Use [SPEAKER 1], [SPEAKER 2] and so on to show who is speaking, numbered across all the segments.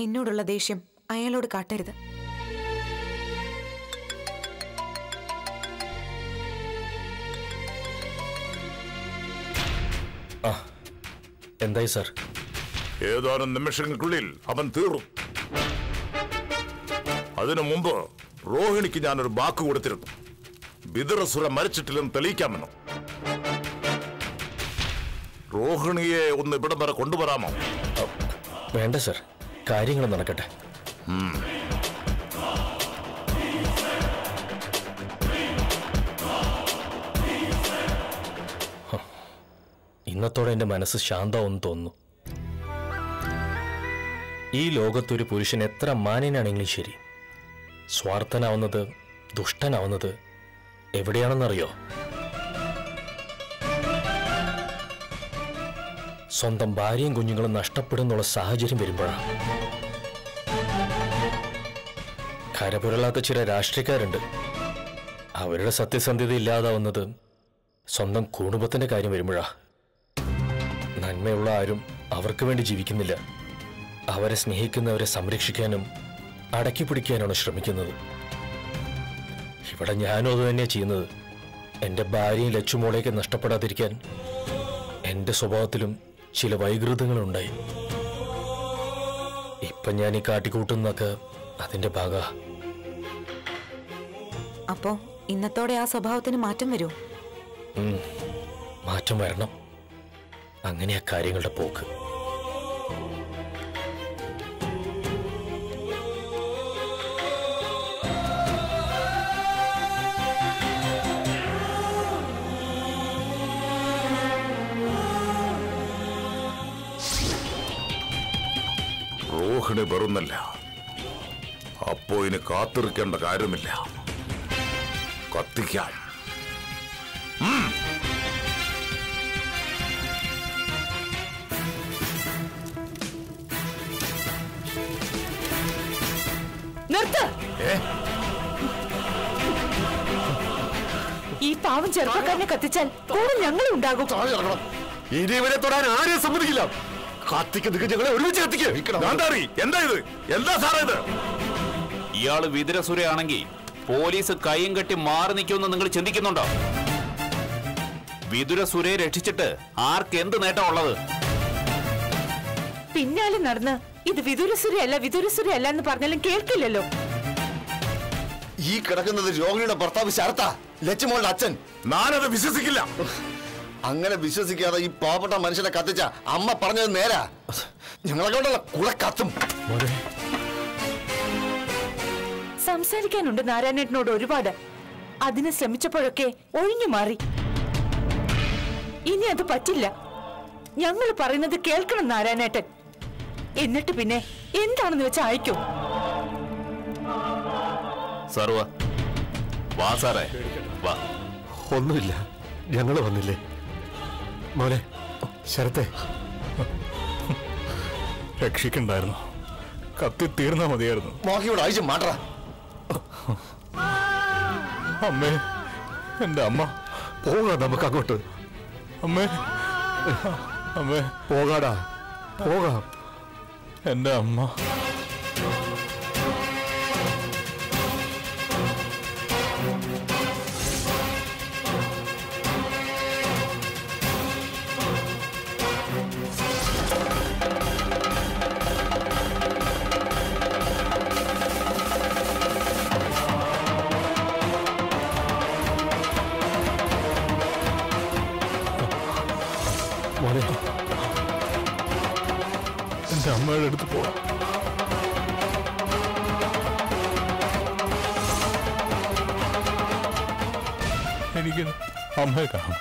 [SPEAKER 1] എന്നോടുള്ള ദേഷ്യം അയാളോട് കാട്ടരുത്
[SPEAKER 2] ആ എന്തായി സാർ
[SPEAKER 3] ഏതാനും നിമിഷങ്ങൾക്കുള്ളിൽ അവൻ തീർന്നു അതിനു മുമ്പ് റോഹിണിക്ക് ഞാനൊരു വാക്ക് കൊടുത്തിരുന്നു വിതുരസുര മരിച്ചിട്ടില്ലെന്ന് തെളിയിക്കാമെന്ന് റോഹിണിയെ ഒന്ന് ഇവിടം വരെ കൊണ്ടുവരാമോ
[SPEAKER 2] വേണ്ട സാർ കാര്യങ്ങൾ നടക്കട്ടെ ഹ, ഇന്നത്തോടെ എന്റെ മനസ്സ് ശാന്തമെന്ന് തോന്നുന്നു ഈ ലോകത്തൊരു പുരുഷൻ എത്ര മാന്യനാണെങ്കിലും ശരി സ്വാർത്ഥനാവുന്നത് ദുഷ്ടനാവുന്നത് എവിടെയാണെന്നറിയോ സ്വന്തം ഭാര്യയും കുഞ്ഞുങ്ങളും നഷ്ടപ്പെടുന്നുള്ള സാഹചര്യം വരുമ്പോഴാണ് കരപുരളാത്ത ചില രാഷ്ട്രീയക്കാരുണ്ട് അവരുടെ സത്യസന്ധത ഇല്ലാതാവുന്നത് സ്വന്തം കുടുംബത്തിന്റെ കാര്യം വരുമ്പോഴാ നന്മയുള്ള ആരും അവർക്ക് വേണ്ടി ജീവിക്കുന്നില്ല അവരെ സ്നേഹിക്കുന്നവരെ സംരക്ഷിക്കാനും അടക്കി പിടിക്കാനാണ് ശ്രമിക്കുന്നത് ഇവിടെ ഞാനും അത് തന്നെയാണ് ചെയ്യുന്നത് എൻ്റെ ഭാര്യയും ലച്ചുമോളേക്ക് നഷ്ടപ്പെടാതിരിക്കാൻ എൻ്റെ സ്വഭാവത്തിലും ചില വൈകൃതങ്ങളുണ്ടായി ഇപ്പൊ ഞാൻ ഈ കാട്ടിക്കൂട്ടുന്നൊക്കെ അതിന്റെ ഭാഗ
[SPEAKER 1] അപ്പോ ഇന്നത്തോടെ ആ സ്വഭാവത്തിന് മാറ്റം വരൂ
[SPEAKER 2] മാറ്റം വരണം അങ്ങനെയാ കാര്യങ്ങളുടെ പോക്ക്
[SPEAKER 3] റോഹിണി വെറുന്നല്ല അപ്പോ ഇനി കാത്തിരിക്കേണ്ട കാര്യമില്ല കത്തിക്കാം
[SPEAKER 4] നിർത്ത് ഈ പാവം ചെറുപ്പക്കാരനെ കത്തിച്ചാൽ കൂടെ ഞങ്ങളും ഉണ്ടാകും
[SPEAKER 5] ഇനി ഇവരെ തൊടാൻ ആരെയും സമ്മതിക്കില്ല കത്തിക്ക് നിൽക്ക് ഞങ്ങളെ ഒരുമിച്ച് കത്തിക്ക്
[SPEAKER 3] ഗാന്ധാരി എന്താ ഇത് എന്താ സാറേ ഇത്
[SPEAKER 6] ഇയാള് വിതുരസുരയാണെങ്കിൽ പോലീസ് കൈയും കെട്ടി മാറി നിൽക്കുമെന്ന് നിങ്ങൾ ചിന്തിക്കുന്നുണ്ടോ വിതുരസുരയെ രക്ഷിച്ചിട്ട് ആർക്ക് എന്ത് നേട്ടം ഉള്ളത്
[SPEAKER 4] പിന്നാലെ നടന്ന് ഇത് വിദുരസുരയല്ല വിദുരസുരയല്ല എന്ന് പറഞ്ഞാലും കേൾക്കില്ലല്ലോ
[SPEAKER 5] ഈ കിടക്കുന്നത് രോഹിണിയുടെ ഭർത്താവ് ശരത്ത ലച്ചുമോളുടെ അച്ഛൻ
[SPEAKER 3] ഞാനത് വിശ്വസിക്കില്ല
[SPEAKER 5] അങ്ങനെ വിശ്വസിക്കാതെ ഈ പാവപ്പെട്ട മനുഷ്യനെ കത്തിച്ച അമ്മ പറഞ്ഞത് നേരാ ഞങ്ങളെ കൊണ്ടുള്ള കുള കത്തും
[SPEAKER 4] സംസാരിക്കാനുണ്ട് നാരായണേട്ടനോട് ഒരുപാട് അതിന് ശ്രമിച്ചപ്പോഴൊക്കെ ഒഴിഞ്ഞു മാറി ഇനി അത് പറ്റില്ല ഞങ്ങൾ പറയുന്നത് കേൾക്കണം നാരായണേട്ടൻ എന്നിട്ട് പിന്നെ എന്താണെന്ന് വെച്ചാൽ അയക്കും
[SPEAKER 6] സർവ വാ സാറേ വാ
[SPEAKER 5] ഒന്നുമില്ല ഞങ്ങൾ വന്നില്ലേ മോനെ ശരത്തെ
[SPEAKER 7] രക്ഷിക്കണ്ടായിരുന്നു കത്തി തീർന്നാ മതിയായിരുന്നു
[SPEAKER 5] മോഹിയോട് അയച്ചു മാട്ര
[SPEAKER 7] അമ്മേ എന്റെ അമ്മ
[SPEAKER 5] പോകാം നമുക്ക് അങ്ങോട്ട്
[SPEAKER 7] അമ്മേ അമ്മേ
[SPEAKER 5] പോകാടാ പോകാം
[SPEAKER 7] എന്റെ അമ്മ
[SPEAKER 5] മോനെ
[SPEAKER 7] എന്റെ അമ്മയുടെ അടുത്ത് പോവാം എനിക്ക് അമ്മയെ കാണാം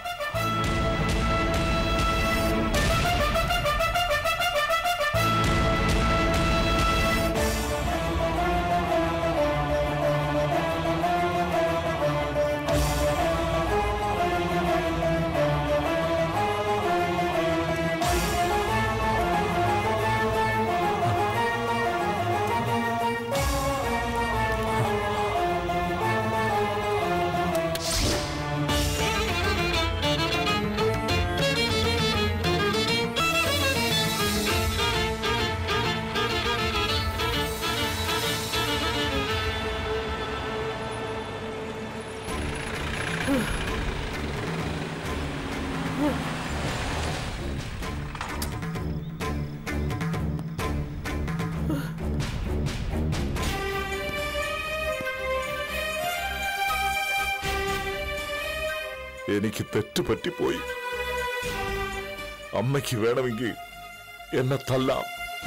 [SPEAKER 3] എനിക്ക് തെറ്റ് പറ്റിപ്പോയി അമ്മയ്ക്ക് വേണമെങ്കിൽ എന്നെ തല്ലാം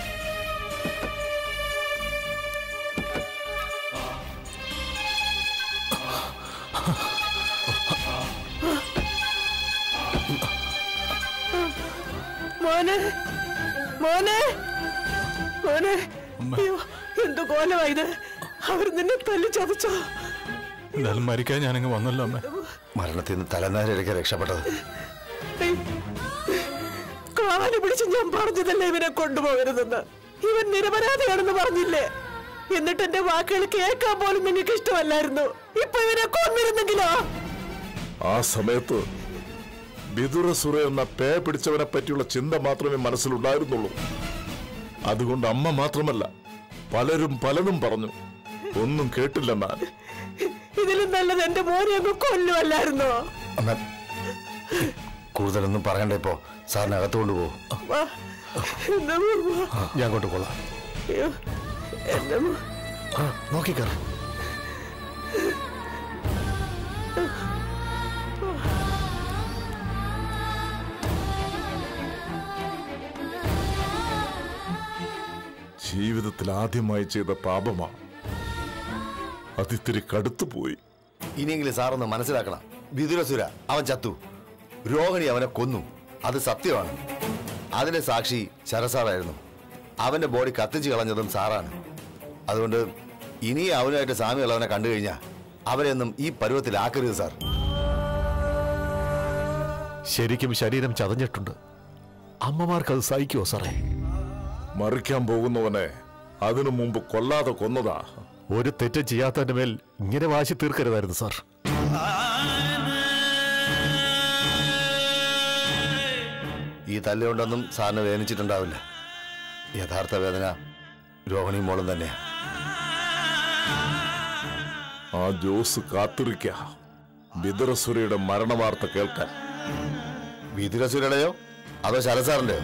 [SPEAKER 4] മോനെ മോനെ മോനെ അയ്യോ എന്ത് കോലമായത് അവർ നിന്നെ തല്ലി ചതച്ചോ
[SPEAKER 7] എന്തായാലും മരിക്കാൻ ഞാനങ്ങ് വന്നല്ലോ അമ്മേ
[SPEAKER 5] മരണത്തിൽ നിന്ന് തലനേരൊക്കെ രക്ഷപ്പെട്ടത്
[SPEAKER 4] കാല് പിടിച്ച് ഞാൻ പറഞ്ഞതല്ലേ ഇവനെ കൊണ്ടുപോകരുതെന്ന് ഇവൻ നിരപരാധിയാണെന്ന് പറഞ്ഞില്ലേ എന്നിട്ട് എന്റെ വാക്കുകൾ കേൾക്കാൻ പോലും നിങ്ങൾക്ക് ഇഷ്ടമല്ലായിരുന്നു ഇപ്പൊ ഇവനെ കൊന്നിരുന്നെങ്കിലോ
[SPEAKER 3] ആ സമയത്ത് ബിദുരസുര എന്ന പേ പിടിച്ചവനെ പറ്റിയുള്ള ചിന്ത മാത്രമേ മനസ്സിലുണ്ടായിരുന്നുള്ളൂ അതുകൊണ്ട് അമ്മ മാത്രമല്ല പലരും പലതും പറഞ്ഞു ഒന്നും കേട്ടില്ലെന്നാൽ
[SPEAKER 4] ഇതിലും നല്ലത് എന്റെ മോനെ അങ്ങ് കൊല്ലുമല്ലായിരുന്നോ
[SPEAKER 5] അമ്മ കൂടുതലൊന്നും പറയണ്ട ഇപ്പോ സാറിന് അകത്ത് കൊണ്ടുപോകും
[SPEAKER 4] വാ. എന്റെ മോ-
[SPEAKER 5] ഞാൻ കൊണ്ടുപോകാം
[SPEAKER 4] അയ്യോ, എന്റെ മോ-
[SPEAKER 5] നോക്കിക്കറ
[SPEAKER 3] ജീവിതത്തിൽ ആദ്യമായി ചെയ്ത പാപമാ അതിത്തിരി കടുത്തുപോയി
[SPEAKER 5] ഇനിയെങ്കിലും സാറൊന്ന് മനസ്സിലാക്കണം വിതുരസുര അവൻ ചത്തു രോഹിണി അവനെ കൊന്നു അത് സത്യമാണ് അതിന്റെ സാക്ഷി ശരസാറായിരുന്നു അവന്റെ ബോഡി കത്തിച്ചു കളഞ്ഞതും സാറാണ് അതുകൊണ്ട് ഇനി അവനുമായിട്ട് സാമ്യമുള്ളവനെ കണ്ടു കഴിഞ്ഞാൽ അവരെയൊന്നും ഈ പരുവത്തിലാക്കരുത് സാർ
[SPEAKER 8] ശരിക്കും ശരീരം ചതഞ്ഞിട്ടുണ്ട് അമ്മമാർക്ക് അത് സഹിക്കുമോ സാറേ
[SPEAKER 3] മറിക്കാൻ പോകുന്നവനെ അതിനു മുമ്പ് കൊല്ലാതെ കൊന്നതാ
[SPEAKER 8] ഒരു തെറ്റും ചെയ്യാത്തതിന്റെ മേൽ ഇങ്ങനെ വാശി തീർക്കരുതായിരുന്നു സാർ
[SPEAKER 5] ഈ തല്ലുകൊണ്ടൊന്നും സാറിന് വേദനിച്ചിട്ടുണ്ടാവില്ല യഥാർത്ഥ വേദന രോഹിണി മോളും തന്നെയാ
[SPEAKER 3] ആ ജോസ് കാത്തിരിക്ക ബിദറസുരയുടെ മരണവാർത്ത കേൾക്കാൻ
[SPEAKER 5] വിതുരസുരയുടെയോ അതോ ശരസാറിന്റെയോ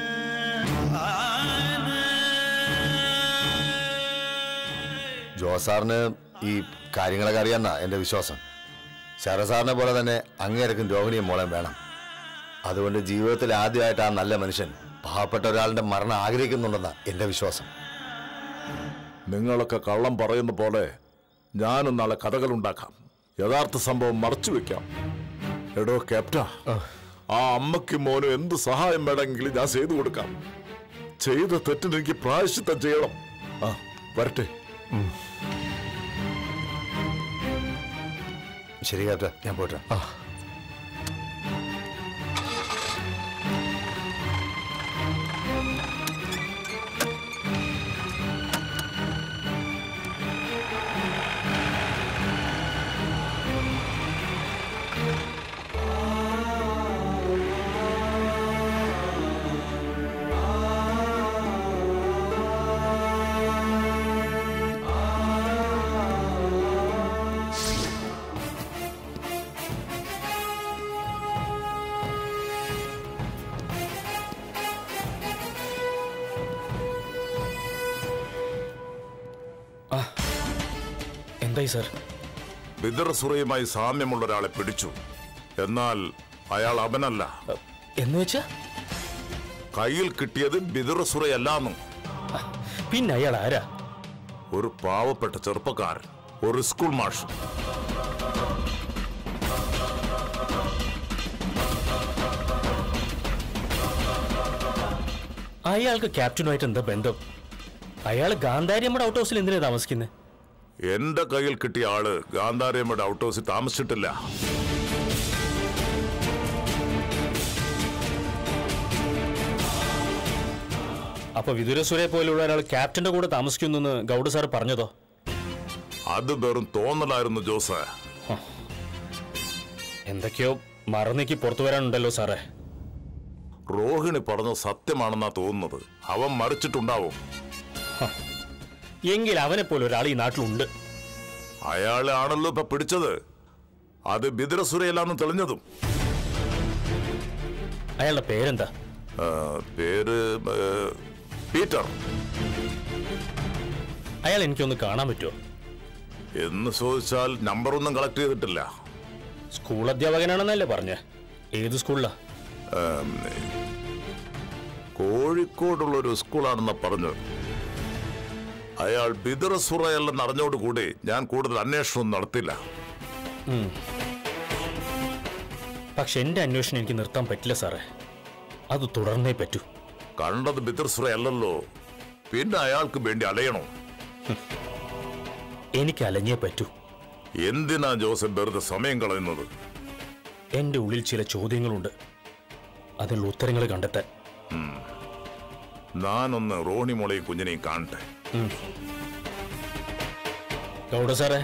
[SPEAKER 5] ജോസാറിന് ഈ കാര്യങ്ങളൊക്കെ അറിയാന്നാ എന്റെ വിശ്വാസം ശരസാറിനെ പോലെ തന്നെ അങ്ങേരക്കും രോഹിണിയും മോളെയും വേണം അതുകൊണ്ട് ജീവിതത്തിൽ ആദ്യമായിട്ട് ആ നല്ല മനുഷ്യൻ പാവപ്പെട്ട ഒരാളുടെ മരണം ആഗ്രഹിക്കുന്നുണ്ടെന്നാ എന്റെ വിശ്വാസം
[SPEAKER 3] നിങ്ങളൊക്കെ കള്ളം പറയുന്ന പോലെ ഞാനും നാളെ കഥകളുണ്ടാക്കാം യഥാർത്ഥ സംഭവം മറച്ചു വെക്കാം എടോ ക്യാപ്റ്റ ആ അമ്മയ്ക്കും മോനും എന്ത് സഹായം വേണമെങ്കിലും ഞാൻ ചെയ്തു കൊടുക്കാം ചെയ്ത തെറ്റിന് എനിക്ക് പ്രായശ്ചിത്തം ചെയ്യണം ആ വരട്ടെ
[SPEAKER 5] ശരി കേട്ട ഞാൻ പോട്ടെ
[SPEAKER 2] എന്തായി സാർ
[SPEAKER 3] ബിദറസുറയുമായി സാമ്യമുള്ള ഒരാളെ പിടിച്ചു എന്നാൽ അയാൾ അവനല്ല
[SPEAKER 2] എന്ന് വെച്ചാ
[SPEAKER 3] കയ്യിൽ കിട്ടിയത് ബിദറസുറയല്ലാന്നും
[SPEAKER 2] പിന്നെ അയാൾ ആരാ
[SPEAKER 3] ഒരു പാവപ്പെട്ട ചെറുപ്പക്കാരൻ ഒരു സ്കൂൾ മാഷ്
[SPEAKER 2] അയാൾക്ക് ക്യാപ്റ്റനുമായിട്ട് എന്താ ബന്ധം അയാൾ ഗാന്ധാരിയമ്മയുടെ ഔട്ട് ഹൗസിൽ എന്തിനാ താമസിക്കുന്നത്
[SPEAKER 3] എന്റെ കയ്യിൽ കിട്ടിയ ആള് ഗാന്ധാരിയമ്മയുടെ ഔട്ട് ഹൗസിൽ താമസിച്ചിട്ടില്ല
[SPEAKER 2] അപ്പൊ വിദുരസുരെ പോലുള്ള ഒരാൾ ക്യാപ്റ്റന്റെ കൂടെ താമസിക്കുന്നെന്ന് ഗൗഡ സാർ പറഞ്ഞതോ
[SPEAKER 3] അത് വെറും തോന്നലായിരുന്നു ജോസ്
[SPEAKER 2] എന്തൊക്കെയോ മറന്നേക്ക് പുറത്തു വരാനുണ്ടല്ലോ സാറേ
[SPEAKER 3] റോഹിണി പറഞ്ഞ സത്യമാണെന്നാ തോന്നുന്നത് അവൻ മറിച്ചിട്ടുണ്ടാവും
[SPEAKER 2] എങ്കിൽ അവനെ പോലെ ഒരാൾ ഈ നാട്ടിലുണ്ട്
[SPEAKER 3] അയാളെ ആണല്ലോ ഇപ്പൊ പിടിച്ചത് അത് ബിദുരസുരയിലാന്ന് തെളിഞ്ഞതും
[SPEAKER 2] അയാളുടെ പേരെന്താ
[SPEAKER 3] ആ, പേര് ഏ, പീറ്റർ
[SPEAKER 2] അയാൾ എനിക്കൊന്ന് കാണാൻ പറ്റുമോ
[SPEAKER 3] എന്ന് ചോദിച്ചാൽ നമ്പറൊന്നും കളക്ട് ചെയ്തിട്ടില്ല
[SPEAKER 2] സ്കൂൾ അധ്യാപകനാണെന്നല്ലേ പറഞ്ഞ ഏത് സ്കൂളിലാ
[SPEAKER 3] ഏം, കോഴിക്കോടുള്ള ഒരു സ്കൂളാണെന്ന് പറഞ്ഞത് അയാൾ ബിദുരസുറയല്ലെന്ന് അറിഞ്ഞോടുകൂടി ഞാൻ കൂടുതൽ അന്വേഷണം നടത്തില്ല
[SPEAKER 2] പക്ഷെ എന്റെ അന്വേഷണം എനിക്ക് നിർത്താൻ പറ്റില്ല സാറേ അത് തുടർന്നേ പറ്റൂ
[SPEAKER 3] കണ്ടത് ബിദുരസുറയല്ലല്ലോ പിന്നെ അയാൾക്ക് വേണ്ടി അലയണോ
[SPEAKER 2] എനിക്ക് അലഞ്ഞേ പറ്റൂ
[SPEAKER 3] എന്തിനാ ജോസഫ് വെറുതെ സമയം കളയുന്നത്
[SPEAKER 2] എന്റെ ഉള്ളിൽ ചില ചോദ്യങ്ങളുണ്ട് അതിനുള്ള ഉത്തരങ്ങൾ കണ്ടെത്താൻ
[SPEAKER 3] ഞാനൊന്ന് റോണി മോളെയും കുഞ്ഞിനെയും കാണട്ടെ
[SPEAKER 2] ഗൗഡ സാറേ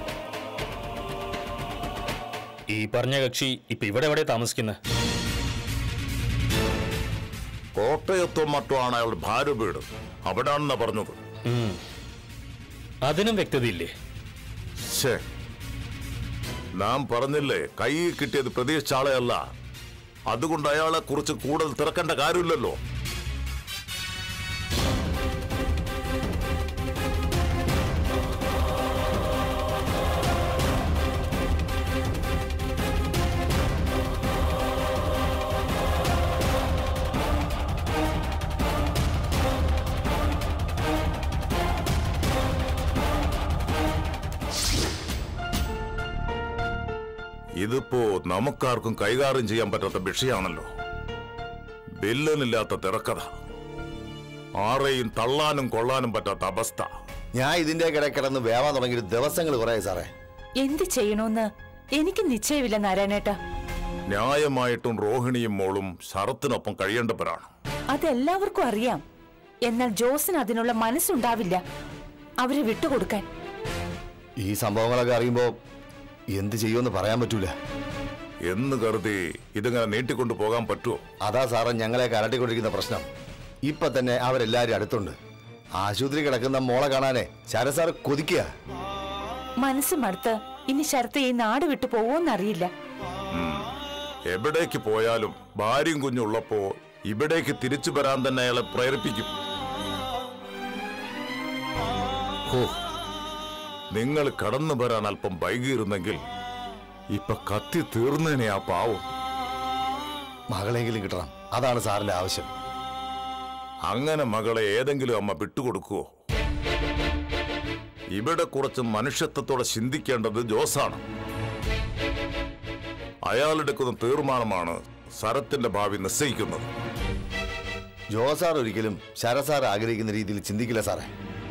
[SPEAKER 2] ഈ പറഞ്ഞ കക്ഷി ഇപ്പൊ ഇവിടെ എവിടെ താമസിക്കുന്നത്
[SPEAKER 3] കോട്ടയത്തോ മറ്റോ ആണ് അയാളുടെ ഭാര്യ വീട് അവിടാണെന്നാ പറഞ്ഞത്
[SPEAKER 2] അതിനും വ്യക്തതയില്ലേ
[SPEAKER 3] ശേ നാം പറഞ്ഞില്ലേ കൈ കിട്ടിയത് പ്രതീക്ഷിച്ച ആളെയല്ല അതുകൊണ്ട് അയാളെ കുറിച്ച് കൂടുതൽ തിരക്കേണ്ട കാര്യമില്ലല്ലോ ഇതിപ്പോ നമുക്കാർക്കും കൈകാര്യം ചെയ്യാൻ പറ്റാത്ത വിഷയമാണല്ലോ വില്ലനില്ലാത്ത തിരക്കഥ ആരെയും തള്ളാനും കൊള്ളാനും പറ്റാത്ത അവസ്ഥ
[SPEAKER 5] ഞാൻ ഇതിന്റെ കിടയിൽ കിടന്ന് വേവാൻ തുടങ്ങിയിട്ട് ദിവസങ്ങൾ കുറേ സാറേ
[SPEAKER 9] എന്ത് ചെയ്യണോന്ന് എനിക്ക് നിശ്ചയമില്ല നാരായണേട്ട
[SPEAKER 3] ന്യായമായിട്ടും റോഹിണിയും മോളും ശരത്തിനൊപ്പം കഴിയേണ്ടവരാണ്
[SPEAKER 9] അതെല്ലാവർക്കും അറിയാം എന്നാൽ ജോസിന് അതിനുള്ള മനസ്സുണ്ടാവില്ല അവരെ വിട്ടുകൊടുക്കാൻ
[SPEAKER 5] ഈ സംഭവങ്ങളൊക്കെ അറിയുമ്പോ എന്ത് ചെയ്യുമെന്ന് പറയാൻ പറ്റൂല
[SPEAKER 3] എന്ന് കരുതി ഇതിങ്ങനെ നീട്ടിക്കൊണ്ടു പോകാൻ പറ്റുമോ
[SPEAKER 5] അതാ സാറേ ഞങ്ങളെ കരട്ടിക്കൊണ്ടിരിക്കുന്ന പ്രശ്നം ഇപ്പൊ തന്നെ അവരെല്ലാരും അടുത്തുണ്ട് ആശുപത്രി കിടക്കുന്ന മോളെ കാണാനേ ശരസാറ് കൊതിക്കുക
[SPEAKER 9] മനസ്സ് മടുത്ത് ഇനി ശരത്ത് ഈ നാട് വിട്ടു പോവോന്നറിയില്ല
[SPEAKER 3] എവിടേക്ക് പോയാലും ഭാര്യയും കുഞ്ഞുള്ളപ്പോ ഇവിടേക്ക് തിരിച്ചു വരാൻ തന്നെ അയാളെ പ്രേരിപ്പിക്കും ഹോ നിങ്ങൾ കടന്നു വരാൻ അല്പം വൈകിയിരുന്നെങ്കിൽ ഇപ്പൊ കത്തി തീർന്നേനെ ആ പാവം
[SPEAKER 5] മകളെങ്കിലും കിട്ടണം അതാണ് സാറിന്റെ ആവശ്യം
[SPEAKER 3] അങ്ങനെ മകളെ ഏതെങ്കിലും അമ്മ വിട്ടുകൊടുക്കുവോ ഇവിടെ കുറച്ച് മനുഷ്യത്വത്തോടെ ചിന്തിക്കേണ്ടത് ജോസാണ് അയാളെടുക്കുന്ന തീർമാനമാണ് സരത്തിന്റെ ഭാവി നിശ്ചയിക്കുന്നത്
[SPEAKER 5] ജോസാർ ഒരിക്കലും ശരസാർ ആഗ്രഹിക്കുന്ന രീതിയിൽ ചിന്തിക്കില്ല സാറേ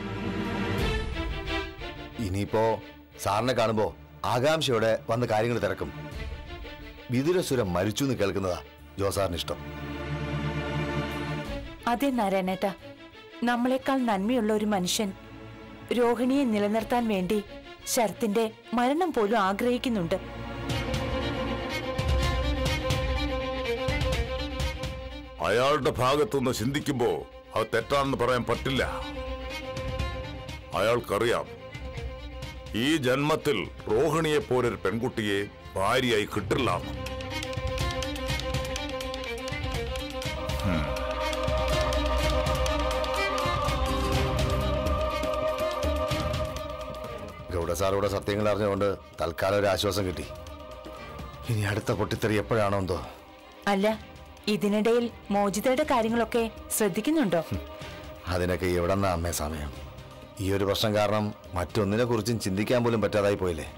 [SPEAKER 5] ഇനിയിപ്പോ സാറിനെ കാണുമ്പോ ആകാംക്ഷയോടെ വന്ന് കാര്യങ്ങൾ തിരക്കും വിതുരസുരം മരിച്ചു എന്ന് കേൾക്കുന്നതാ ജോസാറിന് ഇഷ്ടം
[SPEAKER 9] അതെ നാരായണേട്ട നമ്മളെക്കാൾ നന്മയുള്ള ഒരു മനുഷ്യൻ രോഹിണിയെ നിലനിർത്താൻ വേണ്ടി ശരത്തിന്റെ മരണം പോലും ആഗ്രഹിക്കുന്നുണ്ട്
[SPEAKER 3] അയാളുടെ ഭാഗത്തുനിന്ന് ചിന്തിക്കുമ്പോ അത് തെറ്റാണെന്ന് പറയാൻ പറ്റില്ല അയാൾക്കറിയാം ഈ ജന്മത്തിൽ റോഹിണിയെ പോലൊരു പെൺകുട്ടിയെ ഭാര്യയായി കിട്ടില്ല എന്ന്. ഹും.
[SPEAKER 5] ഗൗഡ സാറോടെ സത്യങ്ങൾ അറിഞ്ഞുകൊണ്ട് തൽക്കാലം ഒരു ആശ്വാസം കിട്ടി ഇനി അടുത്ത പൊട്ടിത്തെറി എപ്പോഴാണോ എന്തോ
[SPEAKER 9] അല്ല ഇതിനിടയിൽ മോചിതയുടെ കാര്യങ്ങളൊക്കെ ശ്രദ്ധിക്കുന്നുണ്ടോ
[SPEAKER 5] അതിനൊക്കെ എവിടെന്നാ അമ്മേ സമയം ഈ ഒരു പ്രശ്നം കാരണം മറ്റൊന്നിനെ കുറിച്ചും ചിന്തിക്കാൻ പോലും പറ്റാതായി പോയില്ലേ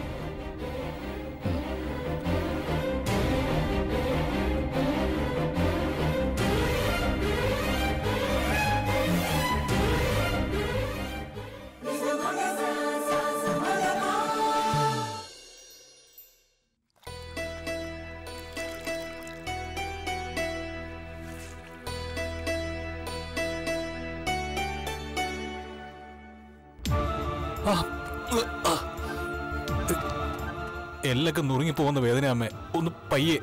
[SPEAKER 7] എല്ലൊക്കെ നുറുങ്ങിപ്പോകുന്ന വേദന അമ്മേ ഒന്ന് പയ്യെ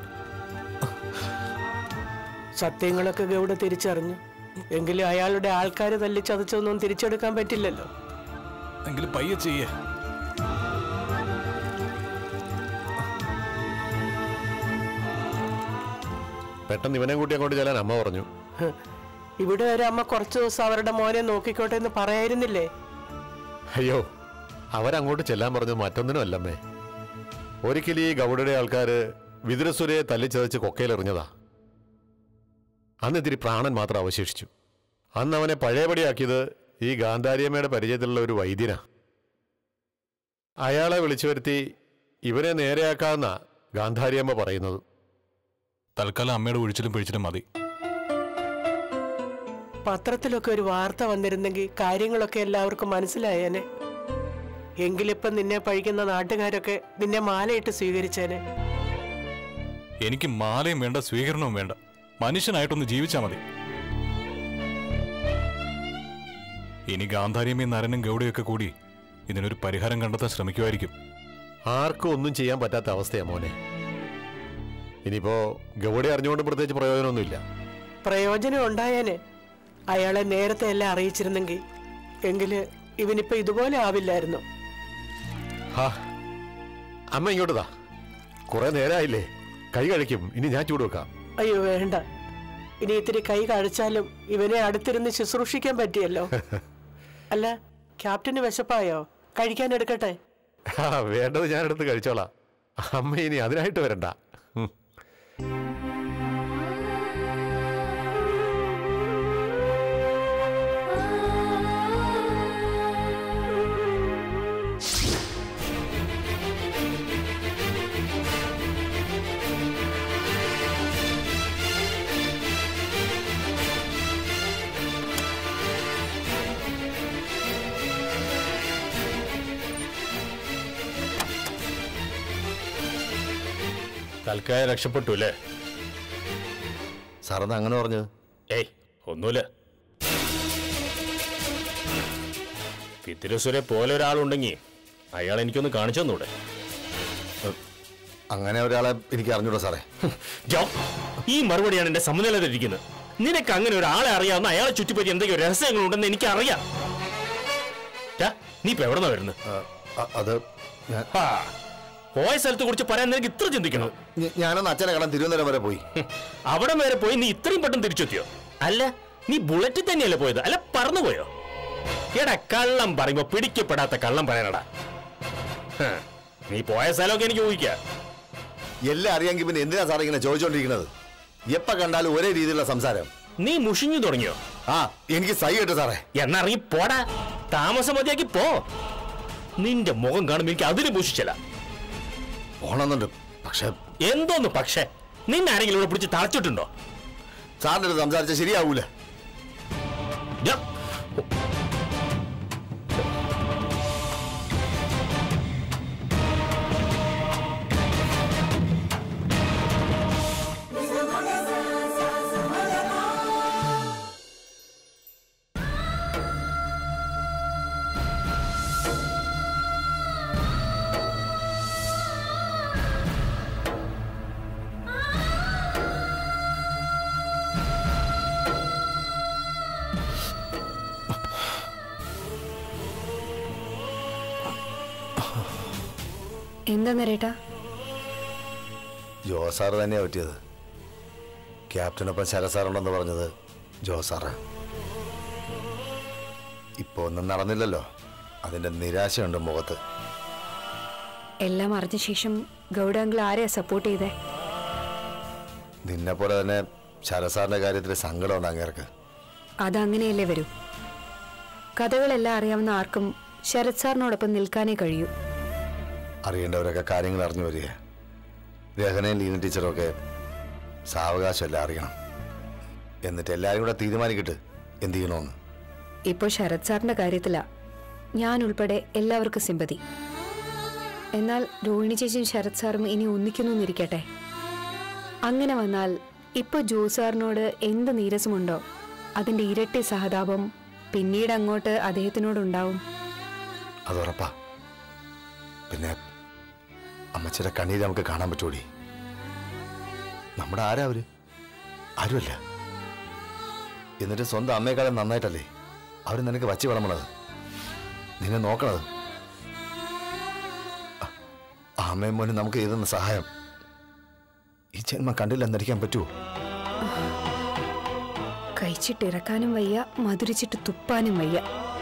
[SPEAKER 4] സത്യങ്ങളൊക്കെ ഗൗഡ തിരിച്ചറിഞ്ഞു എങ്കിലും അയാളുടെ ആൾക്കാർ തല്ലി ചതച്ചൊന്നും തിരിച്ചെടുക്കാൻ പറ്റില്ലല്ലോ
[SPEAKER 7] എങ്കിലും പയ്യെ ചെയ്യേ
[SPEAKER 8] പെട്ടെന്ന് ഇവനെ കൂട്ടി അങ്ങോട്ട് ചെല്ലാൻ അമ്മ പറഞ്ഞു
[SPEAKER 4] ഹ്. ഇവിടെ ഒരു അമ്മ കുറച്ചു ദിവസം അവരുടെ മോനെ നോക്കിക്കോട്ടെ എന്ന് പറയായിരുന്നില്ലേ
[SPEAKER 8] അയ്യോ അവരങ്ങോട്ട് ചെല്ലാൻ പറഞ്ഞത് മറ്റൊന്നിനും അല്ലമ്മേ ഒരിക്കലും ഈ ഗൗഡയുടെ ആൾക്കാര് വിതുരസുരയെ തല്ലിച്ചതച്ച് കൊക്കയിലെറിഞ്ഞതാ അന്ന് ഇത്തിരി പ്രാണൻ മാത്രം അവശേഷിച്ചു അന്ന് അവനെ പഴയപടിയാക്കിയത് ഈ ഗാന്ധാരിയമ്മയുടെ പരിചയത്തിലുള്ള ഒരു വൈദ്യനാ അയാളെ വിളിച്ചു വരുത്തി ഇവരെ നേരെയാക്കാന്ന ഗാന്ധാരിയമ്മ പറയുന്നത്
[SPEAKER 7] തൽക്കാലം അമ്മയുടെ ഒഴിച്ചിലും പിഴിച്ചിലും മതി
[SPEAKER 4] പത്രത്തിലൊക്കെ ഒരു വാർത്ത വന്നിരുന്നെങ്കിൽ കാര്യങ്ങളൊക്കെ എല്ലാവർക്കും മനസ്സിലായേനെ എങ്കിലിപ്പം നിന്നെ പഴിക്കുന്ന നാട്ടുകാരൊക്കെ നിന്നെ മാലയിട്ട് സ്വീകരിച്ചേനെ
[SPEAKER 7] എനിക്ക് മാലയും വേണ്ട സ്വീകരണവും വേണ്ട മനുഷ്യനായിട്ടൊന്ന് ജീവിച്ചാൽ മതി ഇനി ഗാന്ധാരിയമ്മയും നരനും ഗൗഡയൊക്കെ കൂടി ഇതിനൊരു പരിഹാരം കണ്ടെത്താൻ ശ്രമിക്കുമായിരിക്കും
[SPEAKER 8] ആർക്കും ഒന്നും ചെയ്യാൻ പറ്റാത്ത അവസ്ഥയാ മോനെ ഇനിയിപ്പോ ഗൗഡെ അറിഞ്ഞുകൊണ്ട് പ്രത്യേകിച്ച് പ്രയോജനമൊന്നുമില്ല
[SPEAKER 4] പ്രയോജനം ഉണ്ടായേനെ അയാളെ നേരത്തെ എല്ലാം അറിയിച്ചിരുന്നെങ്കിൽ എങ്കില് ഇവനിപ്പോ ഇതുപോലെ ആവില്ലായിരുന്നു
[SPEAKER 8] ഹാ അമ്മ ഇങ്ങോട്ട് താ കുറെ നേരമായില്ലേ കൈ കഴിക്കും ഇനി ഞാൻ ചൂട് വെക്കാം
[SPEAKER 4] അയ്യോ വേണ്ട ഇനി ഇത്തിരി കൈ കഴിച്ചാലും ഇവനെ അടുത്തിരുന്ന് ശുശ്രൂഷിക്കാൻ പറ്റിയല്ലോ അല്ല ക്യാപ്റ്റന് വിശപ്പായോ കഴിക്കാൻ എടുക്കട്ടെ
[SPEAKER 8] ആ, വേണ്ടത് ഞാൻ എടുത്ത് കഴിച്ചോളാം അമ്മ ഇനി അതിനായിട്ട് വരണ്ട ഉം.
[SPEAKER 2] തൽക്കാലം രക്ഷപ്പെട്ടു അല്ലേ
[SPEAKER 5] സാറെന്ന് അങ്ങനെ പറഞ്ഞത്
[SPEAKER 2] ഏയ് ഒന്നുമില്ല പിത്തിരസുരെ പോലെ ഒരാളുണ്ടെങ്കിൽ അയാൾ എനിക്കൊന്ന് കാണിച്ചു തന്നൂടെ
[SPEAKER 5] അങ്ങനെ ഒരാളെ എനിക്ക് അറിഞ്ഞൂടാ സാറേ
[SPEAKER 2] ജോ ഈ മറുപടിയാണ് എന്റെ സമനിലതിരിക്കുന്നത് നിനക്ക് അങ്ങനെ ഒരാളെ അറിയാവുന്ന അയാളെ ചുറ്റിപ്പറ്റി എന്തൊക്കെയോ രഹസ്യങ്ങളുണ്ടെന്ന് എനിക്ക് അറിയാം നീ ഇപ്പൊ എവിടെന്നാ വരുന്നത്
[SPEAKER 5] ആ, അ- അത് ഞാൻ-
[SPEAKER 2] ഹാ, പോയ സ്ഥലത്തെ കുറിച്ച് പറയാൻ നിനക്ക് ഇത്ര ചിന്തിക്കണം
[SPEAKER 5] ഞ- ഞാനൊന്ന് അച്ഛനെ കാണാൻ തിരുവനന്തപുരം വരെ പോയി
[SPEAKER 2] ഹും, അവിടെ വരെ പോയി നീ ഇത്രയും പെട്ടെന്ന് തിരിച്ചെത്തിയോ അല്ല നീ ബുള്ളറ്റിൽ തന്നെയല്ലേ പോയത് അല്ല പറന്നുപോയോ എടാ കള്ളം പറയുമ്പോ പിടിക്കപ്പെടാത്ത കള്ളം പറയാനടാ ഹ, നീ പോയ സ്ഥലമൊക്കെ എനിക്ക് ഊഹിക്കാം
[SPEAKER 5] എല്ലാം അറിയാമെങ്കിൽ പിന്നെ എന്തിനാ സാറേ ഇങ്ങനെ ചോദിച്ചോണ്ടിരിക്കുന്നത് എപ്പ കണ്ടാലും ഒരേ രീതിയിലുള്ള സംസാരം
[SPEAKER 2] നീ മുഷിഞ്ഞു തുടങ്ങിയോ
[SPEAKER 5] ആ എനിക്ക് സൈ കേട്ടു സാറേ
[SPEAKER 2] എന്നറിയി പോടാ താമസം മതിയാക്കി പോ നിന്റെ മുഖം കാണുമ്പോ എനിക്ക് അതിന് പൂഷിച്ചല്ല
[SPEAKER 5] പോണമെന്നുണ്ട് പക്ഷെ
[SPEAKER 2] എന്തോന്ന് പക്ഷേ നിന്നെ ആരെങ്കിലും ഇവിടെ പിടിച്ച് തളച്ചിട്ടുണ്ടോ
[SPEAKER 5] സാറിന്റെ അടുത്ത് സംസാരിച്ചാൽ ശരിയാവൂല
[SPEAKER 2] ഡാ,
[SPEAKER 10] എന്താ നരേട്ടാ
[SPEAKER 5] ജോ സാറ് തന്നെയാ പറ്റിയത് ക്യാപ്റ്റനൊപ്പം ശരസാറുണ്ടെന്ന് പറഞ്ഞത് ജോ സാറ് ഇപ്പൊ ഒന്നും നടന്നില്ലല്ലോ അതിന്റെ നിരാശയുണ്ട് മുഖത്ത്
[SPEAKER 10] എല്ലാം അറിഞ്ഞ ശേഷം ഗൗഡാങ്കിൾ ആരെയാ സപ്പോർട്ട് ചെയ്തേ
[SPEAKER 5] നിന്നെ പോലെ തന്നെ ശരസാറിന്റെ കാര്യത്തിൽ സങ്കടമുണ്ട് അങ്ങേർക്ക്
[SPEAKER 10] അതങ്ങനെയല്ലേ വരൂ കഥകളെല്ലാം അറിയാവുന്ന ആർക്കും ശരത് സാറിനോടൊപ്പം നിൽക്കാനേ കഴിയൂ
[SPEAKER 5] അറിയേണ്ടവരൊക്കെ കാര്യങ്ങൾ അറിഞ്ഞു വരിക രഹനയും ലീന ടീച്ചറൊക്കെ സാവകാശമല്ല അറിയണം എന്നിട്ട് എല്ലാവരും കൂടെ തീരുമാനിക്കട്ട് എന്ത് ചെയ്യണമെന്ന്
[SPEAKER 10] ഇപ്പോൾ ശരത് സാറിന്റെ കാര്യത്തിലാ ഞാൻ ഉൾപ്പെടെ എല്ലാവർക്കും സിമ്പതി എന്നാൽ രോഹിണി ചേച്ചിയും ശരത് സാറും ഇനി ഒന്നിക്കുന്നു എന്നിരിക്കട്ടെ അങ്ങനെ വന്നാൽ ഇപ്പോൾ ജോ സാറിനോട് എന്ത് നീരസമുണ്ടോ അതിന്റെ ഇരട്ടി സഹതാപം പിന്നീട് അങ്ങോട്ട് അദ്ദേഹത്തിനോടുണ്ടാവും
[SPEAKER 5] അത് ഉറപ്പാ പിന്നെ അമ്മച്ചിയുടെ കണ്ണീര് നമുക്ക് കാണാൻ പറ്റൂടി നമ്മുടെ ആരാ അവര് ആരുമല്ല എന്നിട്ട് സ്വന്തം അമ്മയെക്കാളും നന്നായിട്ടല്ലേ അവർ നിനക്ക് വച്ച് വിളമ്പണത് നിന്നെ നോക്കണത് അ- ആ അമ്മയും മോനും നമുക്ക് ചെയ്തുന്ന സഹായം ഈ ജന്മം കണ്ടില്ല എന്നടിക്കാൻ പറ്റുമോ
[SPEAKER 10] കഴിച്ചിട്ടിറക്കാനും വയ്യ മധുരിച്ചിട്ട് തുപ്പാനും വയ്യ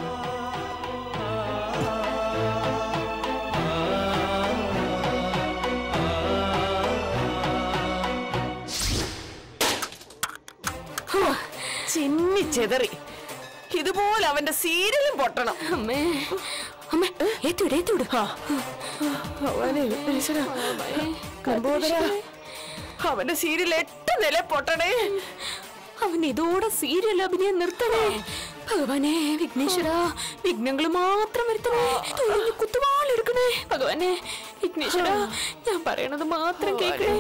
[SPEAKER 4] ചിന്നി ചെതറി ഇതുപോലെ അവന്റെ സീരിയലും പൊട്ടണം
[SPEAKER 11] അമ്മേ അമ്മേ ഏത്തൂടെ ഏത്തൂടെ
[SPEAKER 4] ഭഗവാനെ, ഈശ്വരാ, ലംബോദര, അവന്റെ സീരിയൽ എട്ട് നില പൊട്ടണേ
[SPEAKER 11] അവൻ ഇതോടെ സീരിയൽ അഭിനയം നിർത്തണേ ഭഗവാനെ വിഘ്നേശ്വര വിഘ്നങ്ങൾ മാത്രം വരുത്തണേ തൊഴിൽ കുത്തുവാളെടുക്കണേ ഭഗവാനെ വിഘ്നേശ്വര ഞാൻ പറയണത് മാത്രം കേൾക്കണേ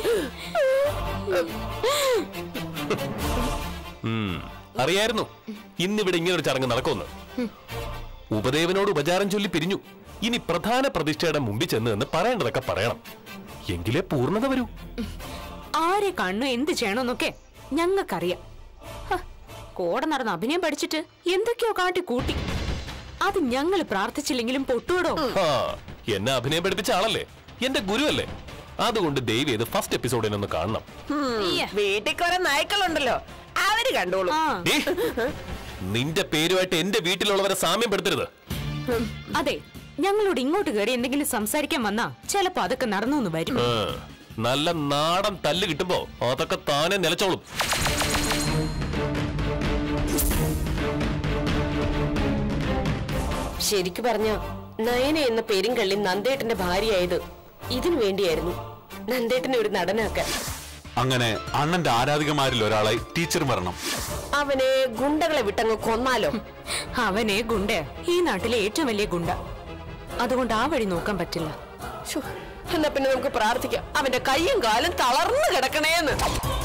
[SPEAKER 2] ഉം, അറിയായിരുന്നു ഇന്നിവിടെ ഇങ്ങനെ ഒരു ചടങ്ങ് നടക്കുമെന്ന് ഉപദേവനോട് ഉപചാരം ചൊല്ലി പിരിഞ്ഞു ഇനി പ്രധാന പ്രതിഷ്ഠയുടെ മുമ്പിൽ ചെന്ന് എന്ന് പറയേണ്ടതൊക്കെ പറയണം എങ്കിലേ പൂർണ്ണത വരൂ
[SPEAKER 11] ആരെ കണ്ണു എന്ത് ചെയ്യണമെന്നൊക്കെ ഞങ്ങൾക്കറിയാം ഹ, കോട നടന്ന് അഭിനയം പഠിച്ചിട്ട് എന്തൊക്കെയോ കാട്ടി കൂട്ടി അത് ഞങ്ങൾ പ്രാർത്ഥിച്ചില്ലെങ്കിലും പൊട്ടുവിടോ
[SPEAKER 2] ആ, എന്നെ അഭിനയം പഠിപ്പിച്ച ആളല്ലേ എന്റെ ഗുരുവല്ലേ അതുകൊണ്ട് ദൈവം ഇത് ഫസ്റ്റ് എപ്പിസോഡിനൊന്ന് കാണണം
[SPEAKER 4] വീട്ടിൽ കുറെ നായ്ക്കളുണ്ടല്ലോ അവര് കണ്ടോളൂ
[SPEAKER 2] ദേ, നിന്റെ പേരുമായിട്ട് എന്റെ വീട്ടിലുള്ളവരെ സാമ്യം പെടുത്തരുത്
[SPEAKER 11] അതെ ഞങ്ങളോട് ഇങ്ങോട്ട് കയറി എന്തെങ്കിലും സംസാരിക്കാൻ വന്നാ ചിലപ്പോ അതൊക്കെ നടന്നു എന്ന് വരും
[SPEAKER 2] ആ, നല്ല നാടൻ തല്ല് കിട്ടുമ്പോ അതൊക്കെ താനെ നിലച്ചോളും
[SPEAKER 12] ശരിക്കു പറഞ്ഞ നയന എന്ന പെരുങ്കള്ളി നന്ദേട്ടന്റെ ഭാര്യയായത് ഇതിനു വേണ്ടിയായിരുന്നു നന്ദേട്ടനെ ഒരു നടനാക്കാൻ
[SPEAKER 13] അങ്ങനെ അണ്ണന്റെ ആരാധികമാരിൽ ഒരാളായി ടീച്ചർ വരണം
[SPEAKER 12] അവനെ ഗുണ്ടകളെ വിട്ടങ്ങ് കൊന്നാലോ
[SPEAKER 11] അവനെ ഗുണ്ട ഈ നാട്ടിലെ ഏറ്റവും വലിയ ഗുണ്ട അതുകൊണ്ട് ആ വഴി നോക്കാൻ പറ്റില്ല
[SPEAKER 12] ശ്ശോ, എന്നാ പിന്നെ നമുക്ക് പ്രാർത്ഥിക്കാം അവന്റെ കൈയും കാലും തളർന്നു കിടക്കണേന്ന്